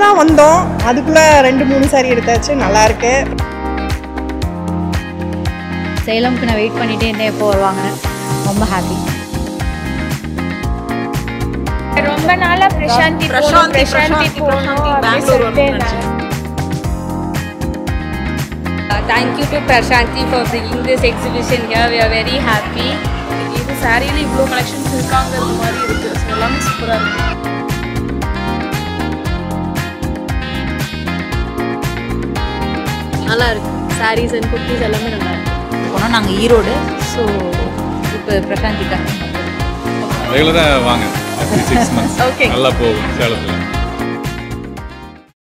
தான் வந்தோம் அதுக்குள்ளே ரெண்டு மூணு சாரி எடுத்தாச்சு நல்லா இருக்கு சேலம்க்கு நான் வெயிட் பண்ணிட்டே இருந்தேன் எப்போ வருவாங்க ரொம்ப ஹாப்பி ரொம்ப நாளா பிரசாந்தி போகணும் பிரசாந்தி போகணும் அப்படின்னு சொல்லிட்டே இருந்தாங்க Thank you to Prashanti for bringing this exhibition here. We are very happy. இது சாரியில் இவ்வளோ கலெக்ஷன்ஸ் இருக்காங்கிறது மாதிரி இருக்கு ஸோ எல்லாமே சூப்பராக இருக்கு நல்லா இருக்கு சாரீஸ் அண்ட் குர்த்திஸ் எல்லாமே நல்லா இருக்கு போனோம் நாங்கள் ஈரோடு ஸோ இப்போ பிரசாந்திக்காக ரெகுலராக வாங்க சிக்ஸ் மந்த்ஸ் Okay. நல்லா போகும் சேலத்தில்